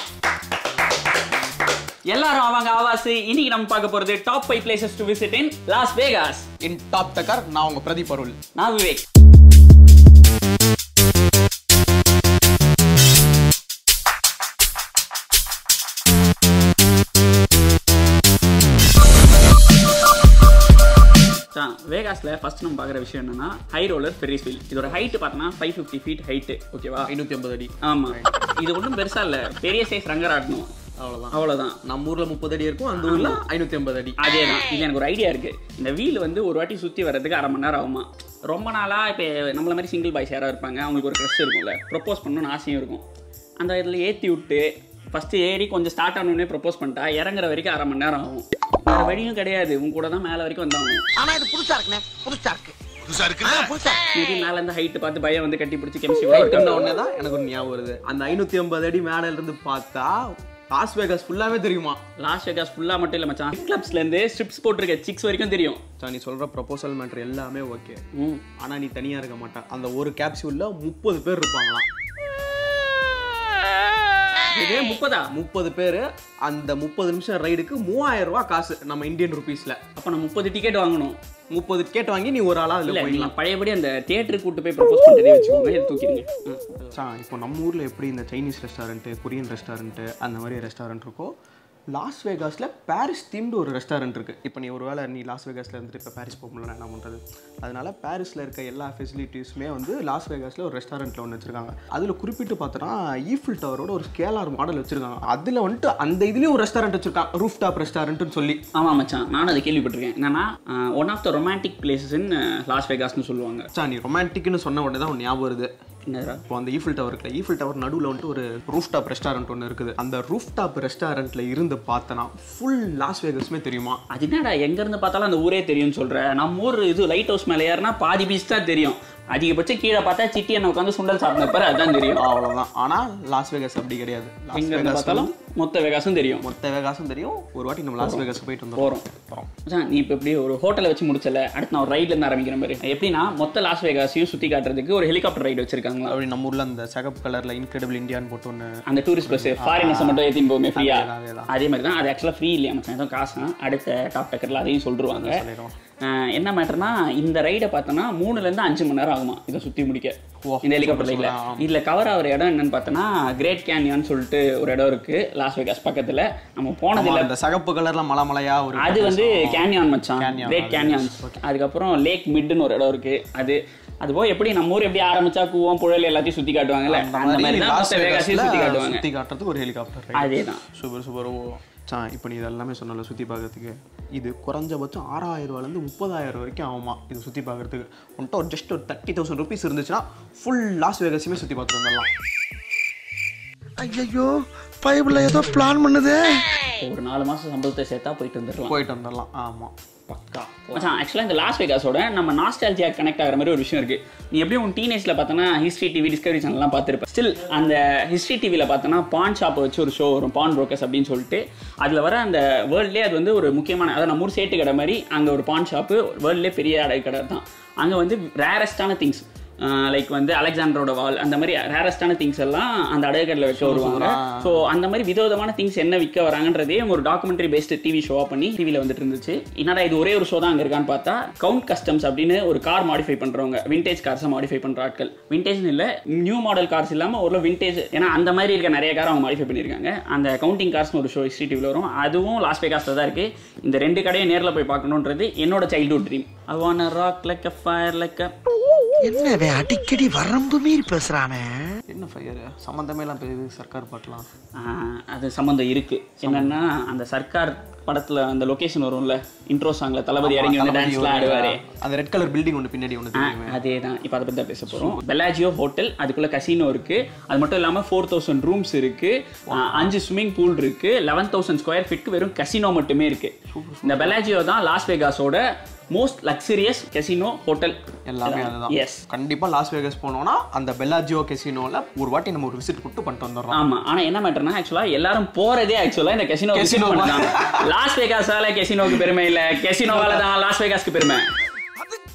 எல்லாரும் அவங்க ஆவாஸ் இன்னைக்கு நம்ம பார்க்க போறது top five places to visit in Las Vegas in top Takkar நான் உங்க பிரதீப் அருள் நான் விவேக் வேகாஸ்ல ஃபர்ஸ்ட் நம்ம பார்க்குற விஷயம் என்னன்னா ஹை ரோலர் ஃபெரிஸ் வீல் இதோட ஹைட் பார்த்தோன்னா ஃபைவ் ஃபிஃப்டி ஃபீட் ஹைட்டு ஓகேவா ஐநூத்தி ஐம்பது அடி ஆமா இது ஒன்றும் பெருசா இல்ல பெரிய சைஸ் ரங்கராட்டணும் அவ்வளவுதான் அவ்வளவுதான் நம்ம ஊர்ல முப்பது அடி இருக்கும் அந்த ஊர்ல ஐநூத்தி ஐம்பது அடி அதே தான் இது எனக்கு ஒரு ஐடியா இருக்கு இந்த வீல் வந்து ஒரு வாட்டி சுற்றி வர்றதுக்கு அரை மணி நேரம் ஆகுமா ரொம்ப நாளாக இப்போ நம்மள மாதிரி சிங்கிள் பாய்ஸ் யாராவது இருப்பாங்க அவங்களுக்கு ஒரு க்ரெஷ் இருக்கும்ல ப்ரொப்போஸ் பண்ணணும்னு ஆசையும் இருக்கும் அந்த இதில் ஏற்றி விட்டு ஃபஸ்ட்டு ஏறி கொஞ்சம் ஸ்டார்ட் ஆனோடனே ப்ரொப்போஸ் பண்ணிட்டா இறங்குற வரைக்கும் அரை மணி நேரம் ஆகும் வேறு வழியும் கிடையாது உங்க கூட தான் மேலே வரைக்கும் வந்தாகணும் ஆனா இது புதுசா இருக்குண்ணே புதுசா இருக்கு புதுசா இருக்கு ஆ, புதுசா இருக்கு. இது மேலே இருந்து ஹைட்டு பார்த்து பயம் வந்து கட்டி பிடிச்சி கெமிஸ்ட்ரி ரைட்டுன்ன உடனே தான் எனக்கு ஒரு ஞாபகம் வருது அந்த ஐநூத்தி ஐம்பது அடி மேல இருந்து பார்த்தா லாஸ் வேகாஸ் ஃபுல்லாவே தெரியுமா லாஸ்ட் வெகாஸ் ஃபுல்லாக மட்டும் இல்லை மச்சான் கிளப்ஸ்லேருந்து ஸ்ட்ரிப்ஸ் போட்டிருக்க சிக்ஸ் வரைக்கும் தெரியும் சா, நீ சொல்ற ப்ரொபோசல் மேட்ரு எல்லாமே ஓகே ம் ஆனா நீ தனியா இருக்க மாட்ட அந்த ஒரு கேப்சூல்ல முப்பது பேர் இருப்பாங்களாம் இது முப்பதா முப்பது பேர் அந்த முப்பது நிமிஷம் ரைடுக்கு மூவாயிரம் ரூபாய் காசு நம்ம இந்தியன் ருபீஸ்ல அப்போ நான் முப்பது டிக்கெட் வாங்கணும் முப்பது கேட்டு வாங்கி நீ ஒரு ஆளா அதுல இல்லை போயிடலாம் நீங்கள் பழையபடி அந்த தியேட்டருக்கு கூட்டு போய் ப்ரப்போஸ் பண்ணுறதே வச்சுக்கோங்க இதை தூக்கிடுங்க ம். சா இப்போ நம்ம ஊரில் எப்படி இந்த சைனீஸ் ரெஸ்டாரண்ட்டு கொரியன் ரெஸ்டாரண்ட்டு அந்த மாதிரி ரெஸ்டாரண்ட் இருக்கோ லாஸ் வேகாஸில் பாரிஸ் தீம்டு ஒரு ரெஸ்டாரண்ட் இருக்குது இப்போ நீ ஒரு வேளை நீ லாஸ் வேகாஸில் இருந்துட்டு இப்போ பாரிஸ் போக முடியல என்ன பண்ணுறது அதனால பாரிஸில் இருக்க எல்லா ஃபெசிலிட்டிஸுமே வந்து லாஸ் வேகாஸில் ஒரு ரெஸ்டாரண்ட்டில் ஒன்று வச்சுருக்காங்க அதில் குறிப்பிட்டு பார்த்தோன்னா ஈஃபில் டவரோட ஒரு ஸ்கேலார் மாடல் வச்சுருக்காங்க அதில் வந்துட்டு அந்த இதுலேயும் ஒரு ரெஸ்டாரண்ட் வச்சுருக்காங்க ரூஃப் டாப் ரெஸ்டாரண்ட்னு சொல்லி ஆமாம் மச்சான் நானும் அதை கேள்விப்பட்டிருக்கேன் என்னன்னா one of the romantic places in Las வேகாஸ்னு சொல்லுவாங்க சா நீ ரொமான்டிக்னு சொன்ன உடனே தான் ஒன்று ஞாபகம் வருது என்னடா இப்போ அந்த ஈஃபில் டவர் இருக்குல்ல ஈஃபில் டவர் நடுவில் வந்துட்டு ஒரு ரூஃப் டாப் ரெஸ்டாரண்ட் ஒன்று இருக்குது அந்த ரூஃப் டாப் ரெஸ்டாரண்ட்டில் இருந்து பார்த்தனா ஃபுல் லாஸ் வேகஸுமே தெரியுமா அது என்னடா எங்கேருந்து பார்த்தாலும் அந்த ஊரே தெரியும்னு சொல்ற நம்ம ஊர் இது லைட் ஹவுஸ் மேலே ஏறினா பாதி பீச் தான் தெரியும் அதிகபட்சம் கீழே பார்த்தா சிட்டி என்ன உட்காந்து சுண்டல் சாப்பிட்டு இருப்பாரு அதுதான் தெரியும் அவ்வளோதான் ஆனால் லாஸ் வேகஸ் அப்படி கிடையாது லாஸ் எங்கேருந்து வேகாஸ் பார்த்தாலும் மொத்த வேகாஸும் தெரியும் மொத்த வேகாஸும் தெரியும் ஒரு வாட்டி நம்ம லாஸ் வேகாஸ் போயிட்டு வந்தோம் போகிறோம் மச்சான் நீ இப்போ எப்படி ஒரு ஹோட்டலை வச்சு முடிச்சல அடுத்து நான் ஒரு ரைட்ல இருந்து ஆரம்பிக்கிறேன் பாரு எப்படின்னா மொத்த லாஸ் வேகாஸையும் சுற்றி காட்டுறதுக்கு ஒரு ஹெலிகாப்டர் ரைடு வச்சிருக்காங்களா அப்படி நம்ம ஊரில் அந்த சகப்பு கலரில் இன்க்ரெடிபிள் இந்தியான்னு போட்டு ஒன்று அந்த டூரிஸ்ட் பஸ் ஃபாரினர்ஸை மட்டும் ஏற்றின்னு போகுமே ஃப்ரீயா அதேதான், அதேதான். அதே மாதிரி தான் அது ஆக்சுவலாக ஃப்ரீ இல்லையா மச்சான் ஏதோ காசு அடுத்த டாப் டக்கரில் அதையும் சொல்லிருவாங்க சொல்லிடுவோம் ஆஹ் என்ன மேட்டர்னா இந்த ரைடை பார்த்தோன்னா மூணுலேருந்து அஞ்சு மணி நேரம் ஆகுமா இதை சுற்றி முடிக்க ஓ, இந்த ஹெலிகாப்டர் சூப்பர், ரைடில் சூப்பர், ஆ. இதில் கவர் ஆகிற இடம் என்னன்னு பார்த்தோன்னா கிரேட் கேன்யான்னு சொல்லிட்டு ஒரு இடம் இருக்குது லாஸ் வேகாஸ் பக்கத்தில் நம்ம போனதில்லை அந்த சகப்பு கலர்ல மலை மலையா ஒரு அது வந்து கேன்யான் மச்சான் Canyon, கிரேட் அது கேன்யான்ஸ் அதுக்கப்புறம் லேக் மிட்னு ஒரு இடம் இருக்கு அது அது போய் எப்படி நம்ம ஊர் எப்படி ஆரம்பிச்சா கூவம் புழல் எல்லாத்தையும் சுத்தி காட்டுவாங்கல்ல அந்த மாதிரி தான் லாஸ் மொத்த வேகாஸையும் சுத்தி காட்டுவாங்க சுற்றி காட்டுறதுக்கு ஒரு ஹெலிகாப்டர் அதே தான் சூப்பர் சூப்பர் ஓ சா இப்போ நீ இதெல்லாமே சொன்னல சுற்றி பார்க்கறதுக்கு இது குறைஞ்சபட்சம் ஆறாயிரம் ரூபாயிலேருந்து முப்பதாயிரம் வரைக்கும் ஆகுமா இது சுற்றி பார்க்கறதுக்கு உன்ட்ட ஒரு ஜஸ்ட் ஒரு தேர்ட்டி தௌசண்ட் ருபீஸ் இருந்துச்சுன்னா ஃபுல் லாஸ் வேகஸுமே சுற்றி பார்த்துட்டு வந்துடலாம் ஐயோ பைபிள்ல ஏதோ பிளான் பண்ணுதே ஒரு நாலு மாசம் சம்பளத்தை சேர்த்தா போயிட்டு வந்துடலாம் போயிட்டு வந்துடலாம் ஆமாம் பக்கா மச்சான் ஆக்சுவலாக இந்த லாஸ் வேகாஸோட நம்ம நாஸ்டாலஜியா கனெக்ட் ஆகிற மாதிரி ஒரு விஷயம் இருக்கு நீ எப்படியும் உன் டீனேஜ்ல பார்த்தனா ஹிஸ்ட்ரி டிவி டிஸ்கவரி சேனல்லாம் பார்த்துருப்ப ஸ்டில் அந்த ஹிஸ்ட்ரி டிவியில் பார்த்தோன்னா பான் ஷாப்பை வச்சு ஒரு ஷோ வரும் பான் புரோக்கர்ஸ் அப்படின்னு சொல்லிட்டு அதில் வர அந்த வேர்ல்ட்லேயே அது வந்து ஒரு முக்கியமான அதாவது நம்ம ஊர் சேட்டு கடை மாதிரி அங்கே ஒரு பான் ஷாப்பு வேர்ல்ட்லேயே பெரிய அடகு கடை தான் அங்கே வந்து ரேரஸ்டான திங்ஸ் லைக் வந்து அலெக்சாண்டரோட வால் அந்த மாதிரி ரேரஸ்டான திங்ஸ் எல்லாம் அந்த அடகுக்கடையில் வைக்க வருவாங்க ஸோ அந்த மாதிரி விதவிதமான திங்ஸ் என்ன விற்க வராங்கன்றதே ஒரு டாக்குமெண்ட்ரி பேஸ்டு டிவி ஷோவாக பண்ணி டிவியில் வந்துட்டு இருந்துச்சு என்னடா இது ஒரே ஒரு ஷோ தான் அங்கே இருக்கான்னு பார்த்தா கவுண்ட் கஸ்டம்ஸ் அப்படின்னு ஒரு கார் மாடிஃபை பண்ணுறவங்க விண்டேஜ் கார்ஸை மாடிஃபை பண்ணுற ஆட்கள் விண்டேஜ்னு இல்லை நியூ மாடல் கார்ஸ் இல்லாமல் ஒரு விண்டேஜ் ஏன்னா அந்த மாதிரி இருக்க நிறைய கார் அவங்க மாடிஃபை பண்ணியிருக்காங்க அந்த கவுண்டிங் கார்ஸ்னு ஒரு ஷோ ஹிஸ்ட்ரி டிவியில் வரும் அதுவும் லாஸ் வேகாஸில் தான் இருக்குது இந்த ரெண்டு கடையும் நேரில் போய் பார்க்கணுன்றது என்னோட childhood dream I want rock like a fire like a என்ன அவன் அடிக்கடி வரம்பு மீறி பேசுறானே என்ன ஃபயர் சம்மந்தமே எல்லாம் பெரிய சர்க்கார் பாட்டலாம் ஆஹ் அது சம்மந்தம் இருக்கு என்னன்னா அந்த சர்க்கார் படத்துல அந்த லொகேஷன் வரும்ல இன்ட்ரோ சாங்ல தளபதி இறங்கி வந்து டான்ஸ்லாம் ஆடுவாரு அந்த ரெட் கலர் பில்டிங் ஒன்று பின்னாடி ஒன்று தெரியுமே அதே தான் இப்போ அதை பற்றி தான் பேச போகிறோம் பெலாஜியோ ஹோட்டல் அதுக்குள்ள கசினோ இருக்கு அது மட்டும் இல்லாமல் ஃபோர் தௌசண்ட் ரூம்ஸ் இருக்கு ஆஹ் அஞ்சு ஸ்விம்மிங் பூல் இருக்கு லெவன் தௌசண்ட் ஸ்கொயர் ஃபீட்க்கு வெறும் கசினோ மட்டுமே இருக்கு இந்த பெலாஜியோ தான் லாஸ் வேகாஸோட மோஸ்ட் லக்ஸரியஸ் கசினோ ஹோட்டல் எல்லாமே அதுதான் எஸ் கண்டிப்பா லாஸ் வேகஸ் போனோம்னா அந்த பெல்லாஜியோ கெசினோல ஒரு வாட்டி நம்ம ஒரு விசிட் கொடுத்து பண்ணிட்டு வந்துடுறோம் ஆமா ஆனா என்ன மேட்டர்னா ஆக்சுவலா எல்லாரும் போறதே ஆக்சுவலா இந்த கெசினோ Casino கெசினோ லாஸ் வேகாஸால கெசினோக்கு பெருமை இல்ல கெசினோவால தான் லாஸ் வேகாஸ்க்கு பெருமை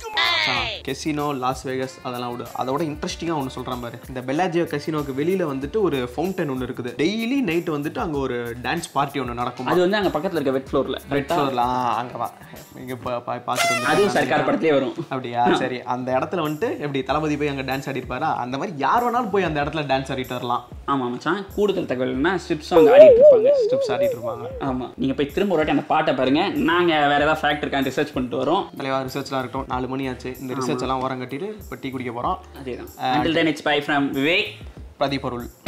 கெசினோ லாஸ் வேகஸ் அதெல்லாம் விடு அதோட இன்ட்ரெஸ்டிங்காக ஒன்று சொல்கிறேன் பாரு இந்த பெல்லாஜியோ கெசினோக்கு வெளியில் வந்துட்டு ஒரு ஃபவுண்டன் ஒன்று இருக்குது டெய்லி நைட் வந்துட்டு அங்கே ஒரு டான்ஸ் பார்ட்டி ஒன்று நடக்கும் அது வந்து அங்க பக்கத்துல இருக்க வெட் ஃப்ளோர்ல ரெட் ஃப்ளோரில் அங்கே வா இங்கே பார்த்துட்டு வந்து அதுவும் சர்க்கார் படத்துலயே வரும் அப்படியா சரி அந்த இடத்துல வந்துட்டு எப்படி தளபதி போய் அங்கே டான்ஸ் ஆடிருப்பாரா அந்த மாதிரி யார் வேணாலும் போய் அந்த இடத்துல டான்ஸ் ஆடிட்டு வரலாம் ஆமா மச்சான் கூடுதல் தகவல்னா ஸ்ட்ரிப் சாங் ஆடிட்டு இருப்பாங்க ஸ்டெப்ஸ் ஆடிட்டு இருப்பாங்க ஆமா நீங்க போய் திரும்ப ஒரு வாட்டி அந்த பாட்டை பாருங்க நாங்க வேற ஏதாவது ஃபேக்ட் இருக்கான்னு ரிசர்ச் பண்ணிட்டு வரோம் தலைவா ரிசர்ச்லாம் இருக்கட்டும் நாலு மணி ஆச்சு இந்த ரிசர்ச் எல்லாம் ஓரம் கட்டிட்டு இப்போ டீ குடிக்க போகிறோம் அதேதான் until then it's bye from Vivek Pradeep பொருள்